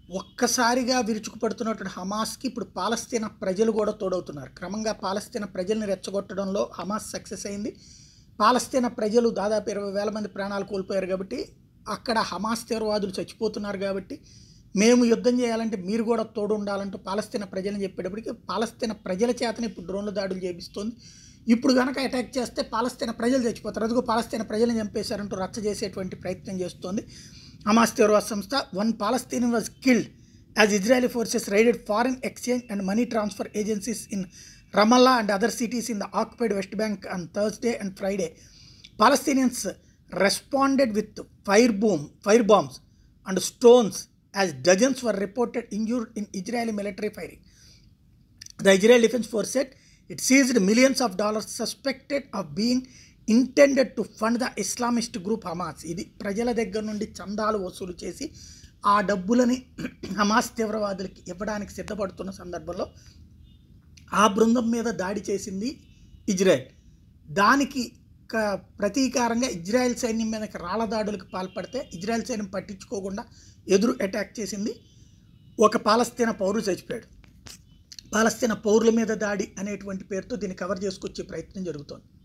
ఒక్కసారిగా విరుచుకుపడుతున్నటువంటి హమాస్కి ఇప్పుడు పాలస్తీనా ప్రజలు కూడా తోడవుతున్నారు క్రమంగా పాలస్తీనా ప్రజల్ని రెచ్చగొట్టడంలో హమాస్ సక్సెస్ అయింది పాలస్తీనా ప్రజలు దాదాపు ఇరవై వేల మంది ప్రాణాలు కోల్పోయారు కాబట్టి అక్కడ హమాస్ తీవ్రవాదులు చచ్చిపోతున్నారు కాబట్టి మేము యుద్ధం చేయాలంటే మీరు కూడా తోడు ఉండాలంటూ పాలస్తీనా ప్రజలను చెప్పేటప్పటికి పాలస్తీనా ప్రజల చేతనే ఇప్పుడు డ్రోన్ల దాడులు చేపిస్తోంది ఇప్పుడు కనుక అటాక్ చేస్తే పాలస్తీనా ప్రజలు చచ్చిపోతారు అదిగో పాలస్తీనా ప్రజలను చంపేశారంటూ రచ్చ చేసేటువంటి ప్రయత్నం చేస్తోంది హమాస్ తీవ్రవాద సంస్థ one Palestine was killed as Israeli forces raided foreign exchange and money transfer agencies in Ramallah and other cities in the occupied West Bank on Thursday and Friday Palestinians responded with fire boom fire bombs and stones as dozens were reported injured in Israeli military firing The Israel Defense Force said it seized millions of dollars suspected of being intended to fund the Islamist group Hamas. ఇది ప్రజల దగ్గర నుండి చందాలు వసూలు చేసి ఆ డబ్బులని Hamas తీవ్రవాదులకి ఇవ్వడానికి సిద్ధపడుతున్న సందర్భంలో ఆ బృందం మీద దాడి చేసింది ఇజ్రాయెల్ దానికి క- ప్రతీకారంగా ఇజ్రాయెల్ సైన్యం మీదకి రాళ్ల దాడులకు పాల్పడితే ఇజ్రాయెల్ సైన్యం పట్టించుకోకుండా ఎదురు అటాక్ చేసింది ఒక పాలస్తీనా పౌరుడు చచ్చిపోయాడు పాలస్తీనా పౌరుల మీద దాడి అనేటువంటి పేరుతో దీన్ని కవర్ చేసుకొచ్చే ప్రయత్నం జరుగుతోంది